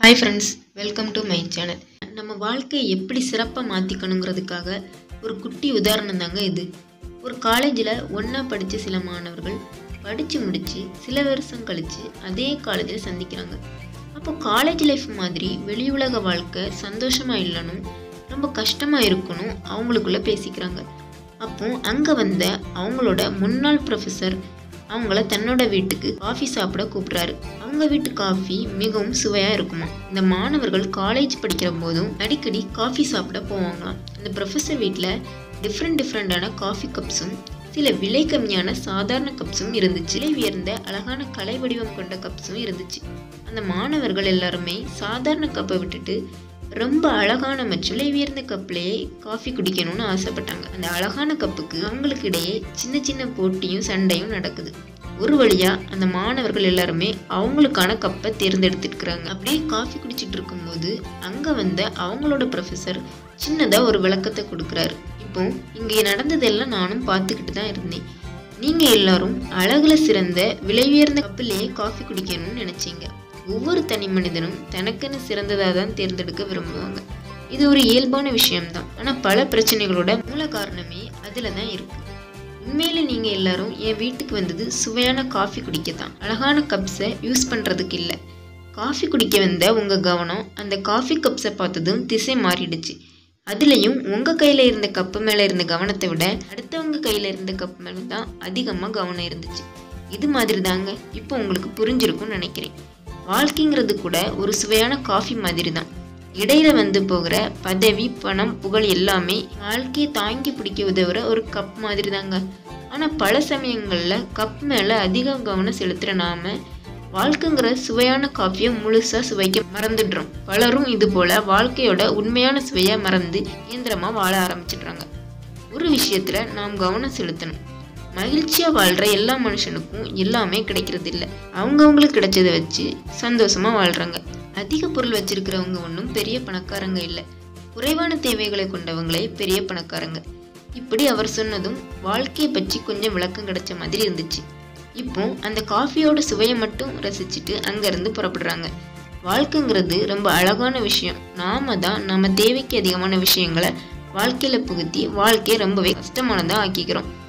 hi friends welcome to my channel நம்ம வாழ்க்கையை எப்படி சிறப்பாக மாற்றிக்கணுங்கிறதுக்காக ஒரு குட்டி உதாரணம் தாங்க இது ஒரு காலேஜில் ஒன்றா படித்த சில மாணவர்கள் படித்து முடித்து சில வருஷம் கழித்து அதே காலேஜில் சந்திக்கிறாங்க அப்போ காலேஜ் லைஃப் மாதிரி வெளி உலக வாழ்க்கை சந்தோஷமாக இல்லைனும் ரொம்ப கஷ்டமாக இருக்கணும் அவங்களுக்குள்ள பேசிக்கிறாங்க அப்போ அங்கே வந்த அவங்களோட முன்னாள் ப்ரொஃபஸர் அவங்கள தன்னோட வீட்டுக்கு காஃபி சாப்பிட கூப்பிட்றாரு அவங்க வீட்டு காஃபி மிகவும் சுவையா இருக்குமா இந்த மாணவர்கள் காலேஜ் படிக்கிற போதும் அடிக்கடி காஃபி சாப்பிட போவாங்களாம் இந்த ப்ரொஃபஸர் வீட்டில் டிஃப்ரெண்ட் டிஃப்ரெண்டான காஃபி கப்ஸும் சில விலை கம்மியான சாதாரண கப்ஸும் இருந்துச்சு விலை உயர்ந்த அழகான கலை வடிவம் கொண்ட கப்ஸும் இருந்துச்சு அந்த மாணவர்கள் எல்லாருமே சாதாரண கப்பை விட்டுட்டு ரொம்ப அழகான மற்றும் விலை உயர்ந்த கப்லேயே காஃபி குடிக்கணும்னு ஆசைப்பட்டாங்க அந்த அழகான கப்புக்கு அவங்களுக்கு இடையே சின்ன சின்ன போட்டியும் சண்டையும் நடக்குது ஒரு வழியா அந்த மாணவர்கள் எல்லாருமே அவங்களுக்கான கப்பை தேர்ந்தெடுத்துக்கிறாங்க அப்படியே காஃபி குடிச்சிட்டு இருக்கும்போது அங்க வந்த அவங்களோட ப்ரொஃபஸர் சின்னதா ஒரு விளக்கத்தை கொடுக்குறாரு இப்போ இங்கே நடந்ததெல்லாம் நானும் பார்த்துக்கிட்டு தான் இருந்தேன் நீங்க எல்லாரும் அழகுல சிறந்த விலை உயர்ந்த கப்பிலேயே காஃபி குடிக்கணும்னு நினைச்சீங்க ஒவ்வொரு தனி மனிதனும் தனக்குன்னு சிறந்ததாக தான் தேர்ந்தெடுக்க விரும்புவாங்க இது ஒரு இயல்பான விஷயம்தான் ஆனால் பல பிரச்சனைகளோட மூல காரணமே அதில் தான் இருக்கு உண்மையில நீங்க எல்லாரும் என் வீட்டுக்கு வந்தது சுவையான காஃபி குடிக்க தான் அழகான கப்ஸை யூஸ் பண்றதுக்கு இல்லை காஃபி குடிக்க வந்த உங்க கவனம் அந்த காஃபி கப்ஸை பார்த்ததும் திசை மாறிடுச்சு அதுலேயும் உங்க கையில இருந்த கப்பு மேல இருந்த கவனத்தை விட அடுத்தவங்க கையில இருந்த கப் மேல தான் அதிகமாக கவனம் இருந்துச்சு இது மாதிரி தாங்க இப்போ உங்களுக்கு புரிஞ்சிருக்கும்னு நினைக்கிறேன் வாழ்க்கைங்கிறது கூட ஒரு சுவையான காஃபி மாதிரி தான் இடையில வந்து போகிற பதவி பணம் புகழ் எல்லாமே வாழ்க்கையை தாங்கி பிடிக்க உதவுற ஒரு கப் மாதிரி தாங்க ஆனால் பல சமயங்களில் கப் மேலே அதிக கவனம் செலுத்துகிற நாம வாழ்க்கைங்கிற சுவையான காஃபியை முழுசாக சுவைக்க மறந்துடுறோம் பலரும் இது போல வாழ்க்கையோட உண்மையான சுவையை மறந்து இயந்திரமாக வாழ ஆரம்பிச்சிடுறாங்க ஒரு விஷயத்துல நாம் கவனம் செலுத்தணும் மகிழ்ச்சியா வாழ்ற எல்லா மனுஷனுக்கும் எல்லாமே கிடைக்கிறது இல்லை அவங்கவுங்களுக்கு கிடைச்சதை வச்சு சந்தோஷமா வாழ்றாங்க அதிக பொருள் வச்சிருக்கிறவங்க ஒன்றும் பெரிய பணக்காரங்க இல்லை குறைவான தேவைகளை கொண்டவங்களே பெரிய பணக்காரங்க இப்படி அவர் சொன்னதும் வாழ்க்கையை பற்றி கொஞ்சம் விளக்கம் கிடைச்ச மாதிரி இருந்துச்சு இப்போ அந்த காஃபியோட சுவையை மட்டும் ரசிச்சுட்டு அங்கேருந்து புறப்படுறாங்க வாழ்க்கைங்கிறது ரொம்ப அழகான விஷயம் நாம தான் நம்ம தேவைக்கு அதிகமான விஷயங்களை வாழ்க்கையில புகுத்தி வாழ்க்கையை ரொம்பவே கஷ்டமானதாக ஆக்கிக்கிறோம்